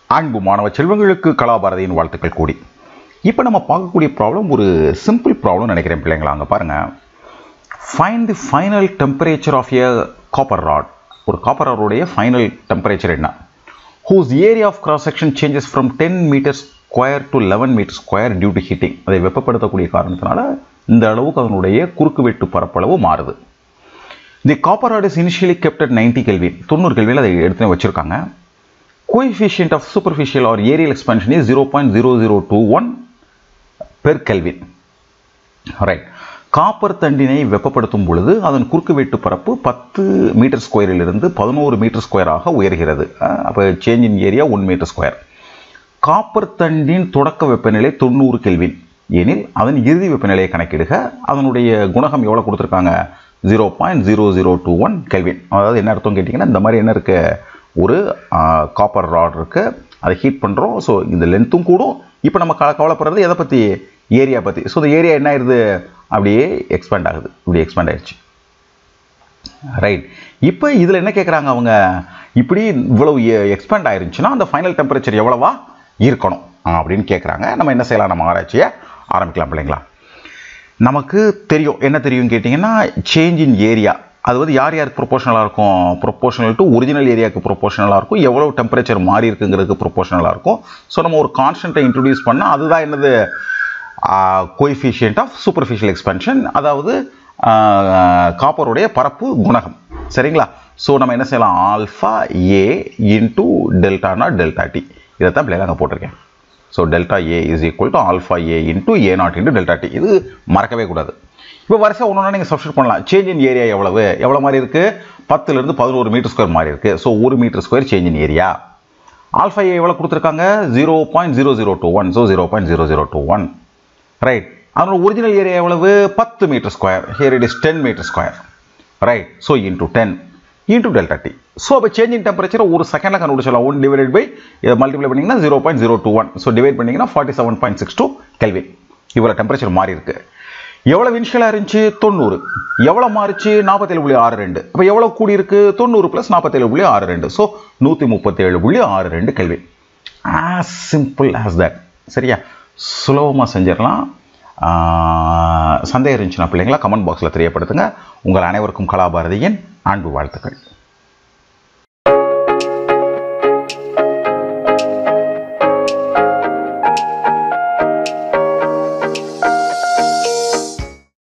அன்பு மாணவ செல்வங்களுக்கு கலாபாரதியின் வாழ்த்துக்கள் கூடி இப்போ நம்ம பார்க்கக்கூடிய ப்ராப்ளம் ஒரு சிம்பிள் ப்ராப்ளம் நினைக்கிறேன் பிள்ளைங்களா அங்கே பாருங்கள் find the final temperature of a copper rod ஒரு காப்பர் ராடுடைய ஃபைனல் டெம்பரேச்சர் என்ன whose area of cross section changes from ten metre square to eleven metre square due to heating அதை வெப்பப்படுத்தக்கூடிய காரணத்தினால இந்த அளவுக்கு அதனுடைய குறுக்கு வெட்டு பரப்பளவு மாறுது the copper rod is initially kept at ninety kelvin தொண்ணூறு கெல்வியில் அதை எடுத்து வச்சிருக்காங்க coefficient of superficial or areal expansion is zero point zero zero two one per kelvin right copper தண்டினை வெப்பப்படுத்தும் பொழுது அதன் குறுக்கு வெட்டு பரப்பு பத்து மீட்டர் ஸ்கொயரிலிருந்து பதினோரு மீட்டர் ஸ்கொயராக உயர்கிறது அப்போ change in area one metre square copper தண்டின் தொடக்க வெப்பநிலை தொண்ணூறு கெல்வின் எனில் அதன் இறுதி வெப்பநிலையை கணக்கிடுக அதனுடைய குணகம் எவ்வளோ கொடுத்துருக்காங்க zero point zero zero two one kelvin அதாவது என்ன அர்த்தம் கேட்டிங்கன்னா இந்த மாதிரி என்ன இருக்குது ஒரு காப்பர் ராட் இருக்குது அதை ஹீட் பண்ணுறோம் ஸோ இந்த லென்த்தும் கூடும் இப்போ நம்ம க கவலைப்படுறது எதை பற்றி ஏரியா பற்றி ஸோ இந்த ஏரியா என்ன ஆயிடுது அப்படியே எக்ஸ்பேண்ட் ஆகுது இப்படி எக்ஸ்பேண்ட் ஆயிடுச்சு ரைட் இப்போ இதில் என்ன கேட்குறாங்க அவங்க இப்படி இவ்வளவு எக்ஸ்பேண்ட் ஆயிருந்துச்சுன்னா அந்த ஃபைனல் டெம்பரேச்சர் எவ்வளவா இருக்கணும் அப்படின்னு கேட்குறாங்க நம்ம என்ன செய்யலாம் நம்ம ஆராய்ச்சியை ஆரம்பிக்கலாம் பிள்ளைங்களா நமக்கு தெரியும் என்ன தெரியும் கேட்டிங்கன்னா சேஞ்ச் இன் ஏரியா அது வந்து யார் யாருக்கு ப்ரொபோஷனலாக இருக்கும் ப்ரொபோஷனல் டு ஒரிஜினல் ஏரியாவுக்கு ப்ரொபோஷனலாக இருக்கும் எவ்வளோ டெம்பரேச்சர் மாறி இருக்குங்கிறதுக்கு ப்ரொபோஷனலாக இருக்கும் ஸோ நம்ம ஒரு கான்ஸ்டன்ட்டை இன்ட்ரடியூஸ் பண்ணால் அதுதான் என்னது கோஎஃபிஷியன்ட் ஆஃப் சூப்பர்ஃபிஷியல் எக்ஸ்பென்ஷன் அதாவது காப்பருடைய பரப்பு குணகம் சரிங்களா ஸோ நம்ம என்ன செய்யலாம் ஆல்ஃபா ஏ இன்டூ டெல்டானா டெல்டா டி இதை தான் பிள்ளைங்க அங்கே போட்டிருக்கேன் so delta A is equal to alpha A into A naught into delta T இது மறக்கவே கூடாது இப்போ வரிசையாக ஒன்று ஒன்றா நீங்கள் சப்ஸ்டியூட் பண்ணலாம் சேஞ்ச் இன் ஏரியா எவ்வளவு எவ்வளோ மாதிரி இருக்குது பத்துலேருந்து பதினோரு மீட்டர் ஸ்கொயர் மாதிரி இருக்குது ஸோ ஒரு metre square change in area alpha A எவ்வளோ கொடுத்துருக்காங்க zero point zero zero two one so zero point zero zero two one right அதனோட ஒரிஜினல் ஏரியா எவ்வளவு பத்து metre square here it is ten metre square right so into ten into delta T so அப்போ change in temperature ஒரு செகண்டில் கண்டுபிடிச்சலாம் one divide by இதை multiply பண்ணிங்கன்னா zero point zero two one so divide பண்ணிங்கன்னா forty seven point six two kelvin இவ்வளோ temperature மாறி இருக்கு எவ்வளோ இனிஷியலாக இருந்துச்சு தொண்ணூறு எவ்வளோ மாறிச்சு நாற்பத்தேழு புள்ளி ஆறு ரெண்டு அப்போ எவ்வளோ கூடி இருக்கு தொண்ணூறு ப்ளஸ் நாற்பத்தேழு புள்ளி ஆறு ரெண்டு ஸோ நூற்றி முப்பத்தேழு புள்ளி ஆறு ரெண்டு kelvin as simple as that சரியா சுலபமாக செஞ்சிடலாம் சந்தேகம் இருந்துச்சுன்னா பிள்ளைங்களா கமெண்ட் பாக்ஸில் தெரியப்படுத்துங்க உங்கள் அனைவருக்கும் கலாபாரதியின் அன்பு வாழ்த்துக்கள்